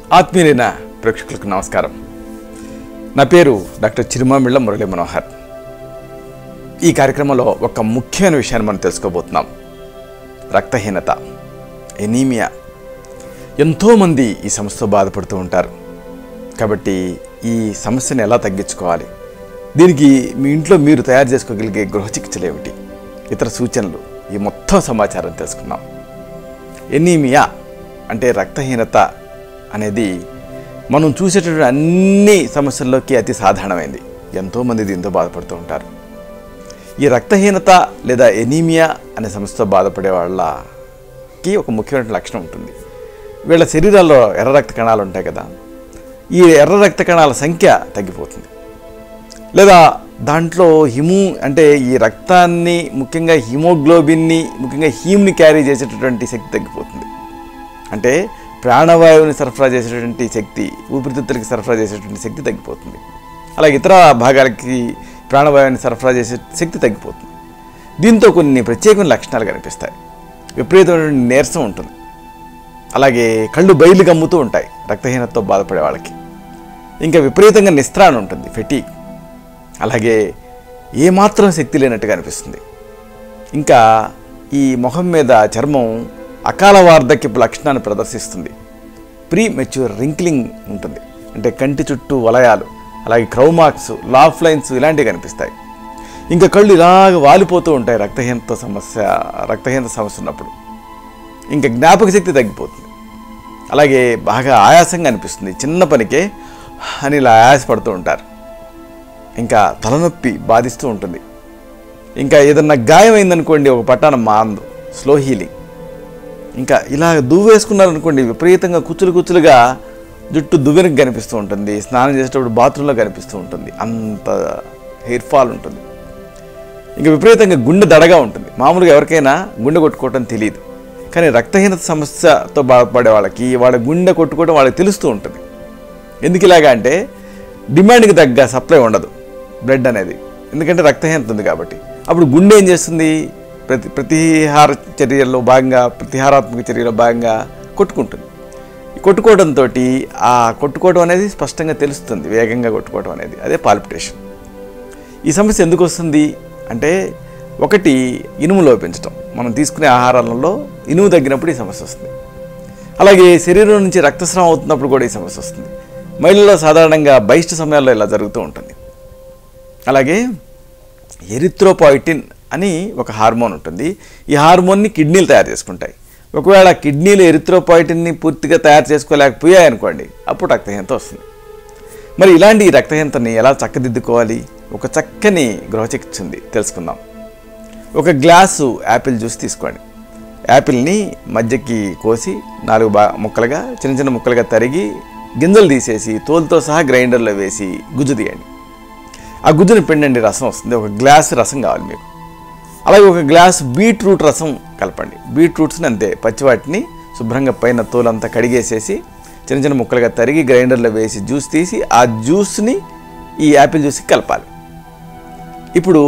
ఆత్మీయులైన ప్రేక్షకులకు నమస్కారం నా పేరు డాక్టర్ చిరుమామిళ్ళ మురళీ మనోహర్ ఈ కార్యక్రమంలో ఒక ముఖ్యమైన విషయాన్ని మనం తెలుసుకోబోతున్నాం రక్తహీనత ఎనీమియా ఎంతోమంది ఈ సమస్యతో బాధపడుతూ ఉంటారు కాబట్టి ఈ సమస్యను ఎలా తగ్గించుకోవాలి దీనికి మీ ఇంట్లో మీరు తయారు చేసుకోగలిగే గృహ చికిత్సలు ఏమిటి ఇతర సూచనలు ఈ మొత్తం సమాచారం తెలుసుకుందాం ఎనీమియా అంటే రక్తహీనత అనేది మనం చూసేటటువంటి అన్ని సమస్యల్లోకి అతి సాధారణమైంది ఎంతోమంది దీంతో బాధపడుతూ ఉంటారు ఈ రక్తహీనత లేదా ఎనీమియా అనే సమస్యతో బాధపడే వాళ్ళకి ఒక ముఖ్యమైన లక్షణం ఉంటుంది వీళ్ళ శరీరాల్లో ఎర్ర రక్త కణాలు ఉంటాయి కదా ఈ ఎర్ర రక్త కణాల సంఖ్య తగ్గిపోతుంది లేదా దాంట్లో హిము అంటే ఈ రక్తాన్ని ముఖ్యంగా హిమోగ్లోబిన్ని ముఖ్యంగా హీమ్ని క్యారీ చేసేటటువంటి శక్తి తగ్గిపోతుంది అంటే ప్రాణవాయువుని సరఫరా చేసేటువంటి శక్తి ఊపిరితిత్తులకి సరఫరా చేసేటువంటి శక్తి తగ్గిపోతుంది అలాగే ఇతర భాగాలకి ప్రాణవాయువుని సరఫరా చేసే శక్తి తగ్గిపోతుంది దీంతో కొన్ని ప్రత్యేకమైన లక్షణాలు కనిపిస్తాయి విపరీతమైన నీరసం ఉంటుంది అలాగే కళ్ళు బయలు గమ్ముతూ ఉంటాయి రక్తహీనతతో బాధపడే వాళ్ళకి ఇంకా విపరీతంగా నిస్త్రాణ ఉంటుంది ఫెటీ అలాగే ఏమాత్రం శక్తి లేనట్టుగా అనిపిస్తుంది ఇంకా ఈ ముఖం మీద చర్మం అకాల వార్ధక్యపు లక్షణాన్ని ప్రదర్శిస్తుంది ప్రీ మెచ్యూర్ రింక్లింగ్ ఉంటుంది అంటే కంటి చుట్టూ వలయాలు అలాగే క్రౌమార్క్స్ లాఫ్ లైన్స్ ఇలాంటివి కనిపిస్తాయి ఇంకా కళ్ళు ఇలాగ వాలిపోతూ ఉంటాయి రక్తహీనత సమస్య రక్తహీనత సమస్య ఉన్నప్పుడు ఇంకా జ్ఞాపక శక్తి తగ్గిపోతుంది అలాగే బాగా ఆయాసంగా అనిపిస్తుంది చిన్న పనికే అని ఇలా ఆయాసపడుతూ ఉంటారు ఇంకా తలనొప్పి బాధిస్తూ ఉంటుంది ఇంకా ఏదన్నా గాయం అయిందనుకోండి ఒక పట్టాన మాందు స్లో హీలింగ్ ఇంకా ఇలా దువ్వు వేసుకున్నారనుకోండి విపరీతంగా కుచ్చులు కుచ్చులుగా జుట్టు దువ్వెనకు కనిపిస్తూ ఉంటుంది స్నానం చేసేటప్పుడు బాత్రూంలో కనిపిస్తూ ఉంటుంది అంత హెయిర్ ఫాల్ ఉంటుంది ఇంకా విపరీతంగా గుండె దడగా ఉంటుంది మామూలుగా ఎవరికైనా గుండె కొట్టుకోవటం తెలియదు కానీ రక్తహీనత సమస్యతో బాధపడే వాళ్ళకి వాళ్ళ గుండె కొట్టుకోవడం వాళ్ళకి తెలుస్తూ ఉంటుంది ఎందుకు ఇలాగా అంటే డిమాండ్కి తగ్గ సప్లై ఉండదు బ్లడ్ అనేది ఎందుకంటే రక్తహీనత ఉంది కాబట్టి అప్పుడు గుండె ఏం చేస్తుంది ప్రతి ప్రతిహార చర్యల్లో భాగంగా ప్రతిహారాత్మక చర్యలో భాగంగా కొట్టుకుంటుంది ఈ కొట్టుకోవడంతో ఆ కొట్టుకోవడం అనేది స్పష్టంగా తెలుస్తుంది వేగంగా కొట్టుకోవడం అనేది అదే పాల్పిటేషన్ ఈ సమస్య ఎందుకు వస్తుంది అంటే ఒకటి ఇనుము లోపించటం మనం తీసుకునే ఆహారాలలో ఇనుము తగ్గినప్పుడు ఈ సమస్య వస్తుంది అలాగే శరీరం నుంచి రక్తస్రావం అవుతున్నప్పుడు కూడా ఈ సమస్య వస్తుంది మహిళల్లో సాధారణంగా బహిష్ట సమయాల్లో ఇలా జరుగుతూ ఉంటుంది అలాగే ఎరిథ్రోపాయిటిన్ అని ఒక హార్మోన్ ఉంటుంది ఈ హార్మోన్ని కిడ్నీలు తయారు చేసుకుంటాయి ఒకవేళ కిడ్నీలు ఎరిథ్రోపాయిటిన్ని పూర్తిగా తయారు చేసుకోలేకపోయాయి అనుకోండి అప్పుడు రక్తహీనత వస్తుంది మరి ఇలాంటి ఈ రక్తహీనతని ఎలా చక్కదిద్దుకోవాలి ఒక చక్కని గృహ చికిత్స ఉంది తెలుసుకుందాం ఒక గ్లాసు యాపిల్ జ్యూస్ తీసుకోండి యాపిల్ని మధ్యకి కోసి నాలుగు బా ముక్కలుగా చిన్న చిన్న ముక్కలుగా తరిగి గింజలు తీసేసి తోలుతో సహా గ్రైండర్లో వేసి గుజ్జు తీయండి ఆ గుజ్జుని పిండండి రసం వస్తుంది ఒక గ్లాస్ రసం కావాలి మీకు అలాగే ఒక గ్లాస్ బీట్రూట్ రసం కలపండి బీట్రూట్స్ని అంతే పచ్చివాటిని శుభ్రంగా పైన తోలంతా కడిగేసేసి చిన్న చిన్న ముక్కలుగా తరిగి గ్రైండర్లో వేసి జ్యూస్ తీసి ఆ జ్యూస్ని ఈ యాపిల్ జ్యూస్కి కలపాలి ఇప్పుడు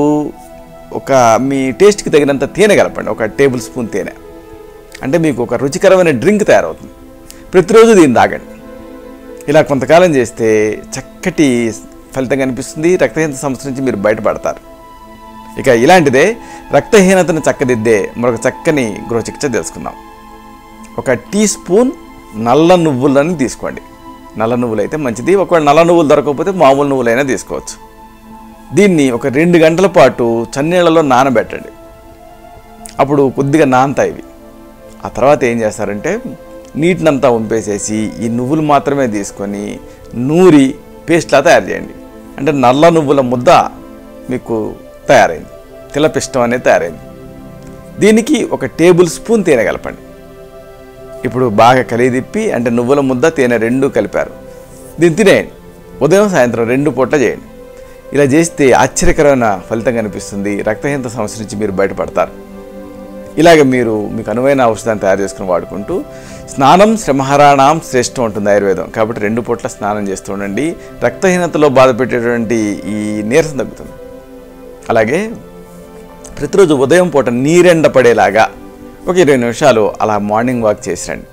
ఒక మీ టేస్ట్కి తగినంత తేనె కలపండి ఒక టేబుల్ స్పూన్ తేనె అంటే మీకు ఒక రుచికరమైన డ్రింక్ తయారవుతుంది ప్రతిరోజు దీన్ని తాగండి ఇలా కొంతకాలం చేస్తే చక్కటి ఫలితం కనిపిస్తుంది రక్తహీనత సమస్య నుంచి మీరు బయటపడతారు ఇక ఇలాంటిదే రక్తహీనతను చక్కదిద్దే మరొక చక్కని గృహ చికిత్స తెలుసుకుందాం ఒక టీ స్పూన్ నల్ల నువ్వులని తీసుకోండి నల్ల నువ్వులు అయితే మంచిది ఒకవేళ నల్ల నువ్వులు దొరకకపోతే మామూలు నువ్వులైనా తీసుకోవచ్చు దీన్ని ఒక రెండు గంటల పాటు చన్నీళ్ళలో నానబెట్టండి అప్పుడు కొద్దిగా నానతాయి ఇవి ఆ తర్వాత ఏం చేస్తారంటే నీటినంతా వంపేసేసి ఈ నువ్వులు మాత్రమే తీసుకొని నూరి పేస్ట్లా తయారు చేయండి అంటే నల్ల నువ్వుల ముద్ద మీకు తయారైంది తిలపిష్టం అనేది తయారైంది దీనికి ఒక టేబుల్ స్పూన్ తేనె కలపండి ఇప్పుడు బాగా కలిదిప్పి అంటే నువ్వుల ముద్ద తేనె రెండు కలిపారు దీన్ని తినేయండి ఉదయం సాయంత్రం రెండు పూట చేయండి ఇలా చేస్తే ఆశ్చర్యకరమైన ఫలితం కనిపిస్తుంది రక్తహీనత సమస్య నుంచి మీరు బయటపడతారు ఇలాగ మీరు మీకు అనువైన ఔషధాన్ని తయారు చేసుకుని వాడుకుంటూ స్నానం శ్రమహరాణం శ్రేష్టం ఉంటుంది ఆయుర్వేదం కాబట్టి రెండు పూట్ల స్నానం చేస్తూ ఉండండి రక్తహీనతలో బాధపెట్టేటువంటి ఈ నీరసం తగ్గుతుంది అలాగే ప్రతిరోజు ఉదయం పూట నీరెండ పడేలాగా ఒక ఇరవై నిమిషాలు అలా మార్నింగ్ వాక్ చేసిరండి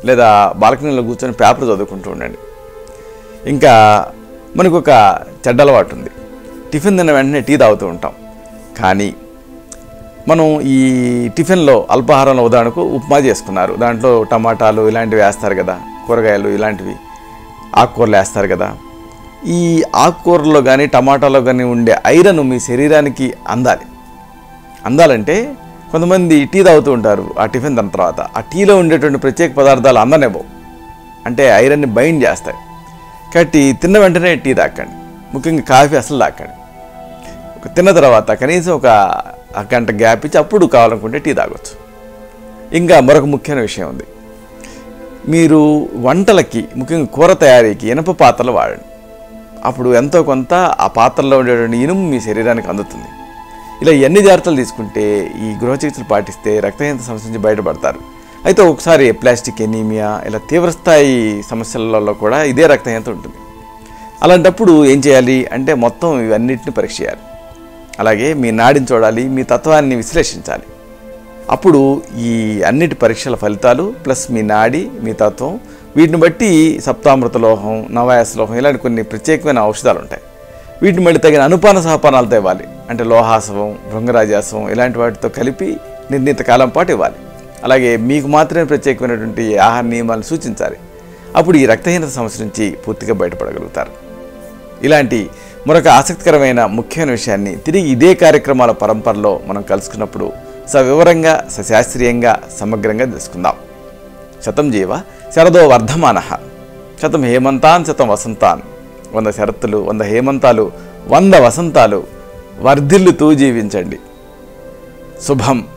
లేదా బాల్కనీలో కూర్చొని పేపర్ చదువుకుంటూ ఉండండి ఇంకా మనకు ఒక చెడ్డ అలవాటు ఉంది టిఫిన్ తిన్న వెంటనే టీ తాగుతూ ఉంటాం కానీ మనం ఈ టిఫిన్లో అల్పాహారంలో ఉదాహరణకు ఉప్మా చేసుకున్నారు దాంట్లో టమాటాలు ఇలాంటివి వేస్తారు కదా కూరగాయలు ఇలాంటివి ఆకుకూరలు వేస్తారు కదా ఈ ఆకుకూరలో కానీ టమాటాలో కానీ ఉండే ఐరన్ మీ శరీరానికి అందాలి అందాలంటే కొంతమంది టీ తాగుతూ ఉంటారు ఆ టిఫిన్ తిన్న తర్వాత ఆ టీలో ఉండేటువంటి ప్రత్యేక పదార్థాలు అందనివ్వవు అంటే ఐరన్ని బైండ్ చేస్తాయి కాబట్టి తిన్న వెంటనే టీ తాకండి ముఖ్యంగా కాఫీ అసలు తాకండి ఒక తిన్న తర్వాత కనీసం ఒక ఆ గంట గ్యాప్ ఇచ్చి అప్పుడు కావాలనుకుంటే టీ తాగొచ్చు ఇంకా మరొక ముఖ్యమైన విషయం ఉంది మీరు వంటలకి ముఖ్యంగా కూర తయారీకి ఇనప పాత్రలు వాడండి అప్పుడు ఎంతో కొంత ఆ పాత్రలో ఉండేటువంటి ఇనుము మీ శరీరానికి అందుతుంది ఇలా ఎన్ని జాగ్రత్తలు తీసుకుంటే ఈ గృహ చికిత్సలు పాటిస్తే రక్తహీనత సమస్య నుంచి బయటపడతారు అయితే ఒకసారి ప్లాస్టిక్ ఎనీమియా ఇలా తీవ్రస్థాయి సమస్యలలో కూడా ఇదే రక్తహీనత ఉంటుంది అలాంటప్పుడు ఏం చేయాలి అంటే మొత్తం ఇవన్నిటిని పరీక్ష చేయాలి అలాగే మీ నాడిని చూడాలి మీ తత్వాన్ని విశ్లేషించాలి అప్పుడు ఈ అన్నిటి పరీక్షల ఫలితాలు ప్లస్ మీ నాడి మీ తత్వం వీటిని బట్టి సప్తామృత లోహం నవాయాస లోహం ఇలాంటి కొన్ని ప్రత్యేకమైన ఔషధాలు ఉంటాయి వీటిని మళ్ళీ తగిన అనుపాన సహపానాలతో ఇవ్వాలి అంటే లోహాసవం భృంగరాజాసవం ఇలాంటి వాటితో కలిపి నిర్ణీత కాలం పాటు ఇవ్వాలి అలాగే మీకు మాత్రమే ప్రత్యేకమైనటువంటి ఆహార నియమాలను సూచించాలి అప్పుడు ఈ రక్తహీనత సమస్య నుంచి పూర్తిగా బయటపడగలుగుతారు ఇలాంటి మరొక ఆసక్తికరమైన ముఖ్యమైన విషయాన్ని తిరిగి ఇదే కార్యక్రమాల పరంపరలో మనం కలుసుకున్నప్పుడు సవివరంగా సశాస్త్రీయంగా సమగ్రంగా తెలుసుకుందాం శతం జీవ శరదో వర్ధమాన శతం హేమంతాన్ శతం వసంతాన్ వంద శరత్తులు వంద హేమంతాలు వంద వసంతాలు వర్ధిల్లుతూ జీవించండి శుభం